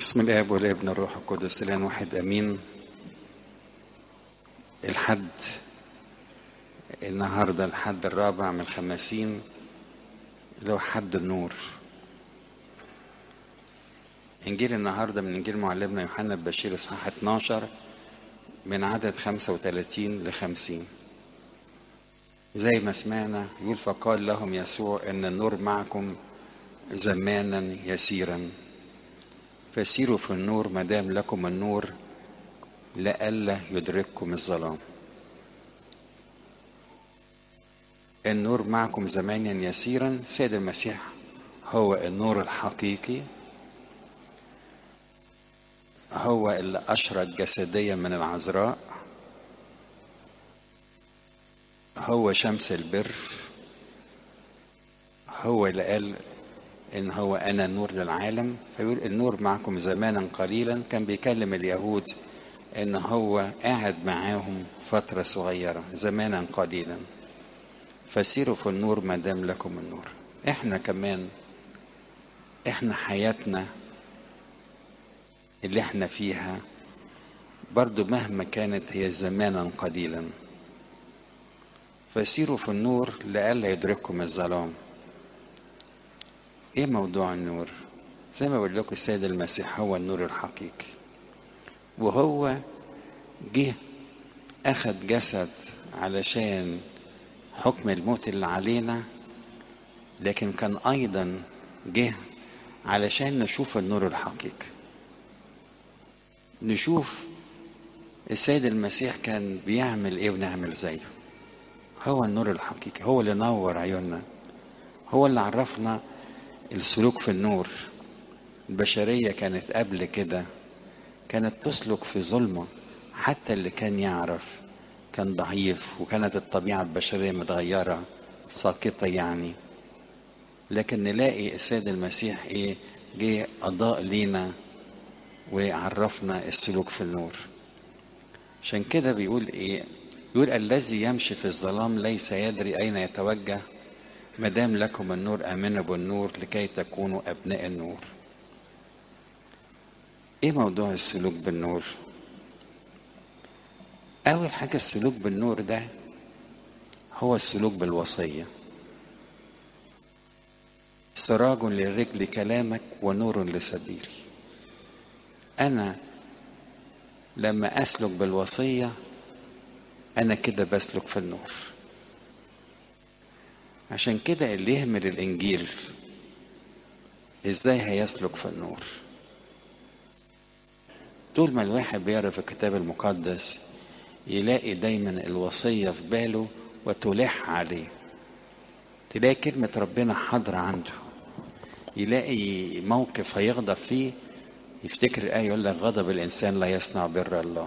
بسم الاب والابن الروح القدس الان واحد امين الحد النهارده الحد الرابع من خمسين اللي هو حد النور انجيل النهارده من انجيل معلمنا يوحنا البشير اصحاح 12 من عدد 35 ل 50 زي ما سمعنا يقول فقال لهم يسوع ان النور معكم زمانا يسيرا فسيروا في النور ما دام لكم النور لئلا يدرككم الظلام النور معكم زمانا يسيرا سيد المسيح هو النور الحقيقي هو اللي أشرق جسديا من العذراء هو شمس البر هو اللي قال ان هو انا النور للعالم فيقول النور معكم زمانا قليلا كان بيكلم اليهود ان هو قاعد معاهم فترة صغيرة زمانا قليلا فسيروا في النور ما دام لكم النور احنا كمان احنا حياتنا اللي احنا فيها برضو مهما كانت هي زمانا قليلا فسيروا في النور لئلا يدرككم الظلام ايه موضوع النور زي ما بقول لكم السيد المسيح هو النور الحقيقي وهو جه اخد جسد علشان حكم الموت اللي علينا لكن كان ايضا جه علشان نشوف النور الحقيقي نشوف السيد المسيح كان بيعمل ايه ونعمل زيه هو النور الحقيقي هو اللي نور عيوننا هو اللي عرفنا السلوك في النور البشرية كانت قبل كده كانت تسلك في ظلمة حتى اللي كان يعرف كان ضعيف وكانت الطبيعة البشرية متغيرة ساقطة يعني لكن نلاقي السيد المسيح ايه جه أضاء لينا وعرفنا السلوك في النور عشان كده بيقول ايه يقول الذي يمشي في الظلام ليس يدري أين يتوجه ما دام لكم النور آمنوا بالنور لكي تكونوا أبناء النور إيه موضوع السلوك بالنور أول حاجة السلوك بالنور ده هو السلوك بالوصية سراج للرجل كلامك ونور لسبيلي أنا لما أسلك بالوصية أنا كده بسلك في النور عشان كده اللي يهمل الإنجيل إزاي هيسلك في النور طول ما الواحد بيقرا في الكتاب المقدس يلاقي دايما الوصية في باله وتلح عليه تلاقي كلمة ربنا حاضرة عنده يلاقي موقف هيغضب فيه يفتكر الآية يقول لك غضب الإنسان لا يصنع بر الله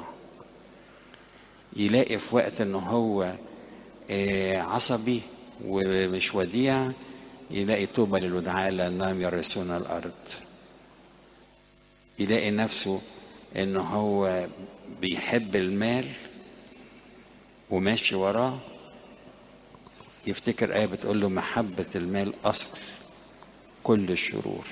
يلاقي في وقت إنه هو عصبي ومش وديع يلاقي طوبى للودعاء لأنهم يرثون الأرض يلاقي نفسه إنه هو بيحب المال وماشي وراه يفتكر آية بتقول له محبة المال أصل كل الشرور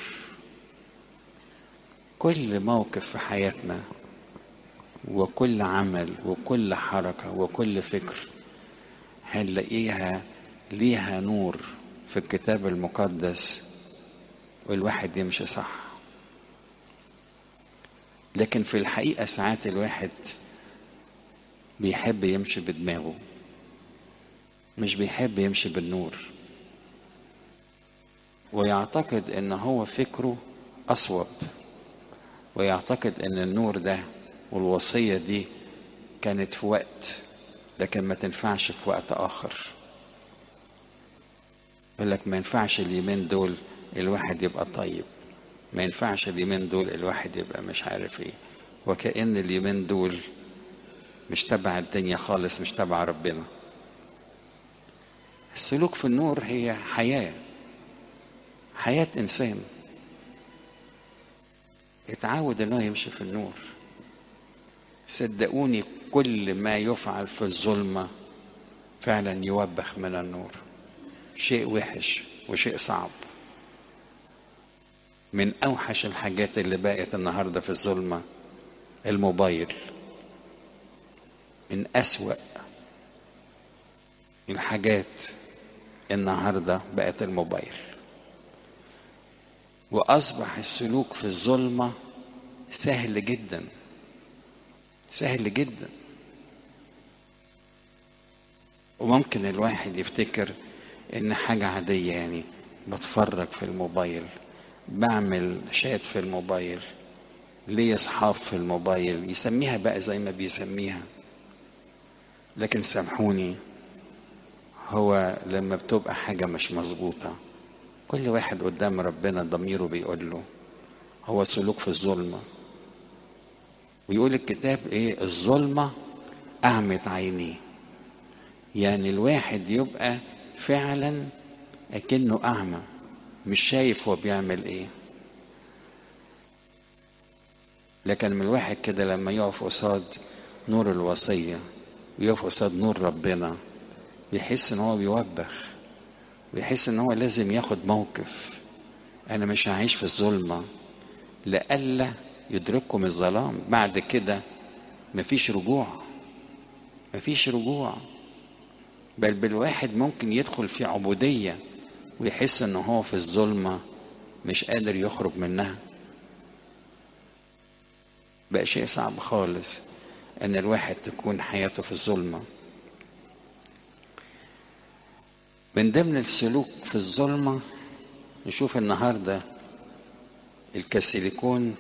كل موقف في حياتنا وكل عمل وكل حركة وكل فكر هنلاقيها ليها نور في الكتاب المقدس والواحد يمشي صح لكن في الحقيقة ساعات الواحد بيحب يمشي بدماغه مش بيحب يمشي بالنور ويعتقد ان هو فكره اصوب ويعتقد ان النور ده والوصية دي كانت في وقت لكن ما تنفعش في وقت اخر يقول لك ما ينفعش اليومين دول الواحد يبقى طيب ما ينفعش اليومين دول الواحد يبقى مش عارف ايه وكأن اليومين دول مش تبع الدنيا خالص مش تبع ربنا السلوك في النور هي حياة حياة إنسان اتعود انه يمشي في النور صدقوني كل ما يفعل في الظلمة فعلا يوبخ من النور شيء وحش وشيء صعب من اوحش الحاجات اللي بقت النهارده في الظلمه الموبايل من اسوا الحاجات النهارده بقت الموبايل واصبح السلوك في الظلمه سهل جدا سهل جدا وممكن الواحد يفتكر ان حاجه عاديه يعني بتفرج في الموبايل بعمل شات في الموبايل ليا اصحاب في الموبايل يسميها بقى زي ما بيسميها لكن سامحوني هو لما بتبقى حاجة مش مظبوطة كل واحد قدام ربنا ضميره بيقول له هو سلوك في الظلمة ويقول الكتاب ايه الظلمة أعمت عينيه يعني الواحد يبقى فعلا أكنه أعمى مش شايف هو بيعمل ايه لكن من الواحد كده لما يقف قصاد نور الوصية ويقف قصاد نور ربنا بيحس ان هو بيوبخ ويحس ان هو لازم ياخد موقف انا مش هعيش في الظلمة لئلا يدرككم الظلام بعد كده مفيش رجوع مفيش رجوع بل بالواحد ممكن يدخل في عبودية ويحس ان هو في الظلمة مش قادر يخرج منها بقى شيء صعب خالص ان الواحد تكون حياته في الظلمة من ضمن السلوك في الظلمة نشوف النهاردة الكاثوليكون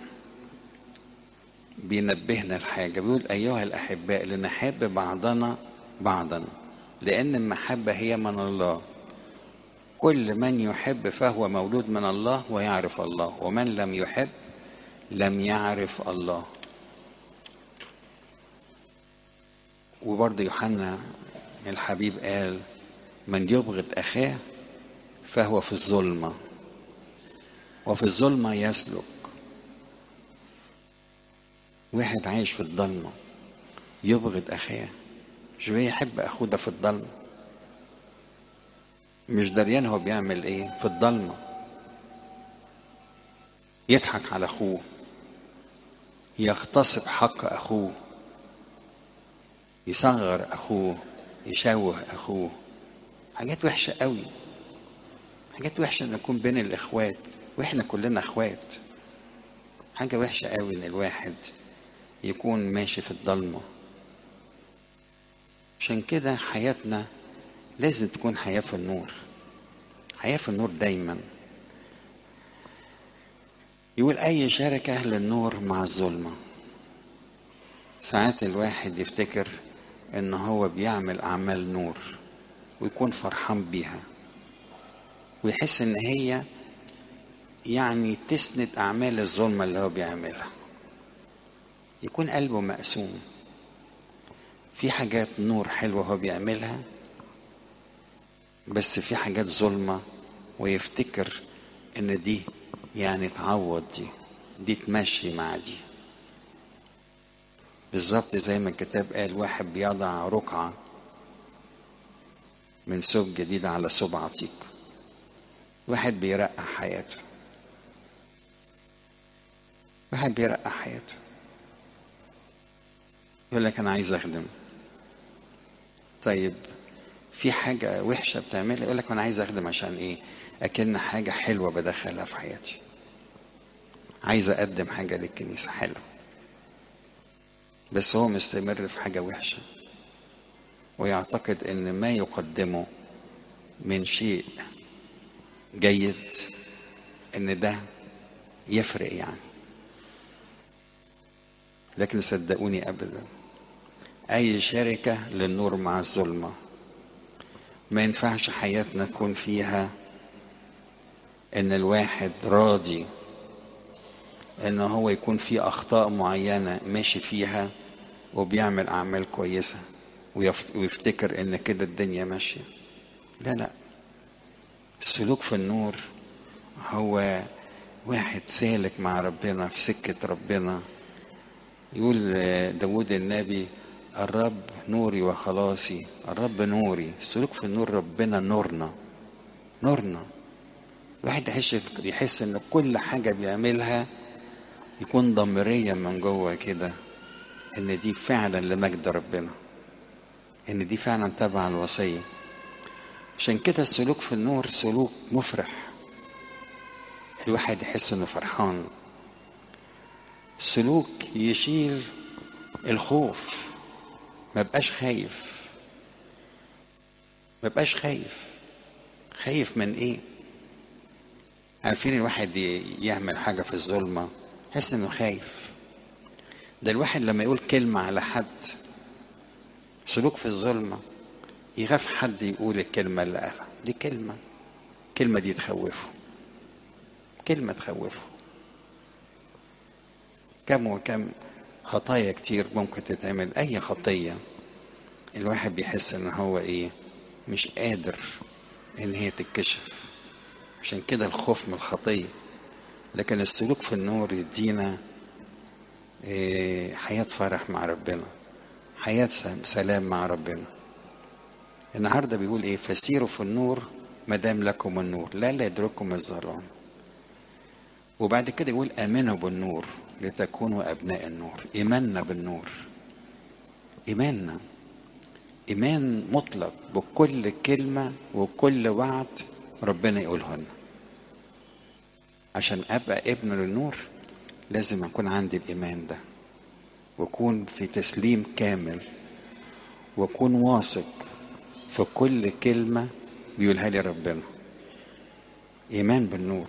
بينبهنا الحاجة بيقول أيها الأحباء لنحب بعضنا بعضا لأن المحبة هي من الله كل من يحب فهو مولود من الله ويعرف الله ومن لم يحب لم يعرف الله وبرضه يوحنا الحبيب قال من يبغض أخاه فهو في الظلمة وفي الظلمة يسلك واحد عايش في الضلمة يبغض أخاه مش بيحب أخوه ده في الضلمة مش دريان هو بيعمل ايه في الضلمة يضحك على أخوه يغتصب حق أخوه يصغر أخوه يشوه أخوه حاجات وحشة قوي حاجات وحشة نكون بين الإخوات وإحنا كلنا إخوات حاجة وحشة قوي إن الواحد يكون ماشي في الضلمة عشان كده حياتنا لازم تكون حياة في النور حياة في النور دايما يقول أي شركة للنور مع الظلمة ساعات الواحد يفتكر إن هو بيعمل أعمال نور ويكون فرحان بيها ويحس إن هي يعني تسند أعمال الظلمة اللي هو بيعملها يكون قلبه مقسوم في حاجات نور حلوة هو بيعملها بس في حاجات ظلمة ويفتكر ان دي يعني تعوض دي دي تمشي مع دي بالظبط زي ما الكتاب قال واحد بيضع رقعة من ثوب جديد على ثوب عتيق واحد بيرقع حياته واحد بيرقع حياته يقول لك انا عايز اخدم طيب في حاجة وحشة بتعملها يقول لك أنا عايز أخدم عشان إيه؟ أكن حاجة حلوة بدخلها في حياتي. عايز أقدم حاجة للكنيسة حلوة. بس هو مستمر في حاجة وحشة. ويعتقد إن ما يقدمه من شيء جيد إن ده يفرق يعني. لكن صدقوني أبدا. أي شركة للنور مع الظلمة ما ينفعش حياتنا تكون فيها ان الواحد راضي ان هو يكون في اخطاء معينه ماشي فيها وبيعمل اعمال كويسه ويفتكر ان كده الدنيا ماشيه لا لا السلوك في النور هو واحد سالك مع ربنا في سكه ربنا يقول داود النبي الرب نوري وخلاصي الرب نوري السلوك في النور ربنا نورنا نورنا الواحد يحس يحس ان كل حاجه بيعملها يكون ضميريا من جوه كده ان دي فعلا لمجد ربنا ان دي فعلا تبع الوصيه عشان كده السلوك في النور سلوك مفرح الواحد يحس انه فرحان سلوك يشيل الخوف ما بقاش خايف ما بقاش خايف خايف من ايه عارفين الواحد يعمل حاجة في الظلمة يحس انه خايف ده الواحد لما يقول كلمة على حد سلوك في الظلمة يخاف حد يقول الكلمة اللي قالها دي كلمة كلمة دي تخوفه كلمة تخوفه كم وكم خطايا كتير ممكن تتعمل أي خطية الواحد بيحس إن هو إيه مش قادر إن هي تتكشف عشان كده الخوف من الخطية لكن السلوك في النور يدينا إيه حياة فرح مع ربنا حياة سلام مع ربنا النهاردة بيقول إيه فسيروا في النور ما دام لكم النور لا لا يدرككم الظلام وبعد كده يقول امنوا بالنور لتكونوا ابناء النور ايماننا بالنور ايماننا ايمان مطلق بكل كلمه وكل وعد ربنا يقوله لنا عشان ابقى ابن للنور لازم اكون عندي الايمان ده واكون في تسليم كامل واكون واثق في كل كلمه بيقولها لي ربنا ايمان بالنور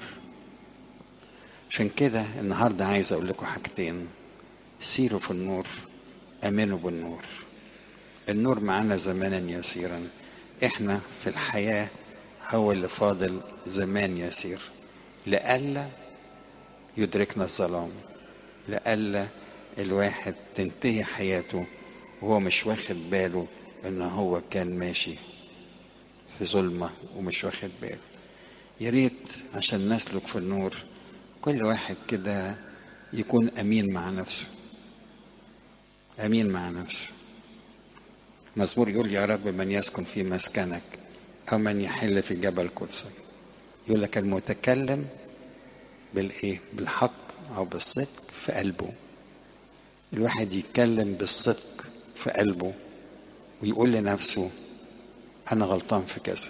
عشان كده النهاردة عايز أقول لكم حاجتين سيروا في النور أمنوا بالنور النور معانا زمانا يسيرا إحنا في الحياة هو اللي فاضل زمان يسير لئلا يدركنا الظلام لئلا الواحد تنتهي حياته وهو مش واخد باله ان هو كان ماشي في ظلمة ومش واخد باله يا ريت عشان نسلك في النور كل واحد كده يكون امين مع نفسه امين مع نفسه مزمور يقول يا رب من يسكن في مسكنك او من يحل في جبل قدسك يقول لك المتكلم بالايه بالحق او بالصدق في قلبه الواحد يتكلم بالصدق في قلبه ويقول لنفسه انا غلطان في كذا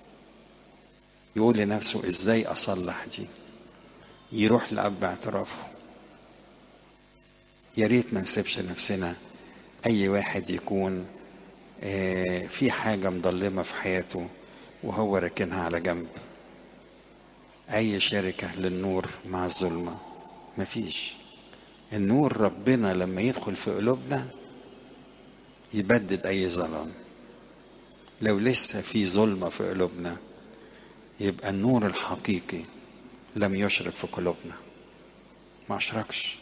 يقول لنفسه ازاي اصلح دي يروح لأب اعترافه يا ريت ما نسيبش نفسنا أي واحد يكون في حاجة مضلمة في حياته وهو راكنها على جنب أي شركة للنور مع الظلمة مفيش النور ربنا لما يدخل في قلوبنا يبدد أي ظلام لو لسه في ظلمة في قلوبنا يبقى النور الحقيقي لم يشرق في قلوبنا ما أشرقش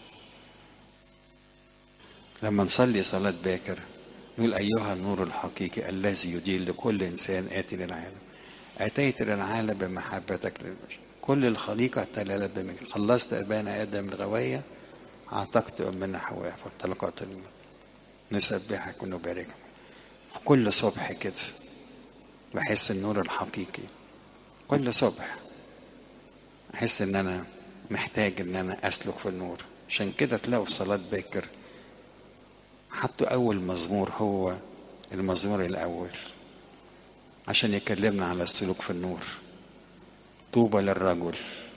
لما نصلي صلاة باكر نقول أيها النور الحقيقي الذي يدين لكل إنسان آتي للعالم أتيت للعالم بمحبتك للبشر كل الخليقة تلالت بمك خلصت أبانا آدم الغواية أعتقت أمنا حواء فانطلقت الموت نسبحك ونباركك في كل صبح كده بحس النور الحقيقي كل صبح احس ان انا محتاج ان انا اسلك في النور عشان كده تلاقوا في صلاة باكر حطوا اول مزمور هو المزمور الاول عشان يكلمنا على السلوك في النور طوبى للرجل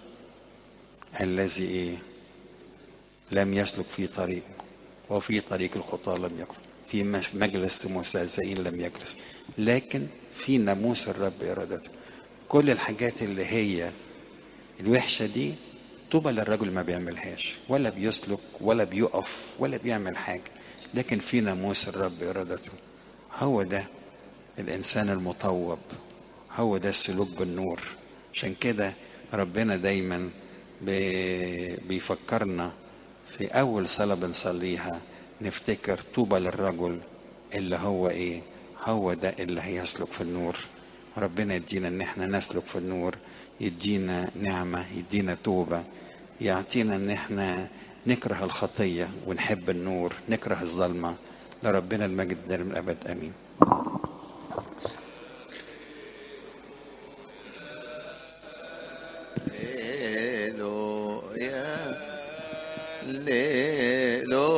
الذي ايه لم يسلك في طريق وفي طريق الخطاة لم يقف في مجلس المستهزئين لم يجلس لكن في ناموس الرب ارادته كل الحاجات اللي هي الوحشة دي طوبى للرجل ما بيعملهاش ولا بيسلك ولا بيقف ولا بيعمل حاجة لكن في ناموس الرب إرادته هو ده الإنسان المطوب هو ده السلوك بالنور عشان كده ربنا دايما بيفكرنا في أول صلاة بنصليها نفتكر طوبى للرجل اللي هو إيه هو ده اللي هيسلك في النور ربنا يدينا ان احنا نسلك في النور يدينا نعمة يدينا توبة يعطينا ان احنا نكره الخطية ونحب النور نكره الظلمة لربنا المجد دائما الابد امين هللويا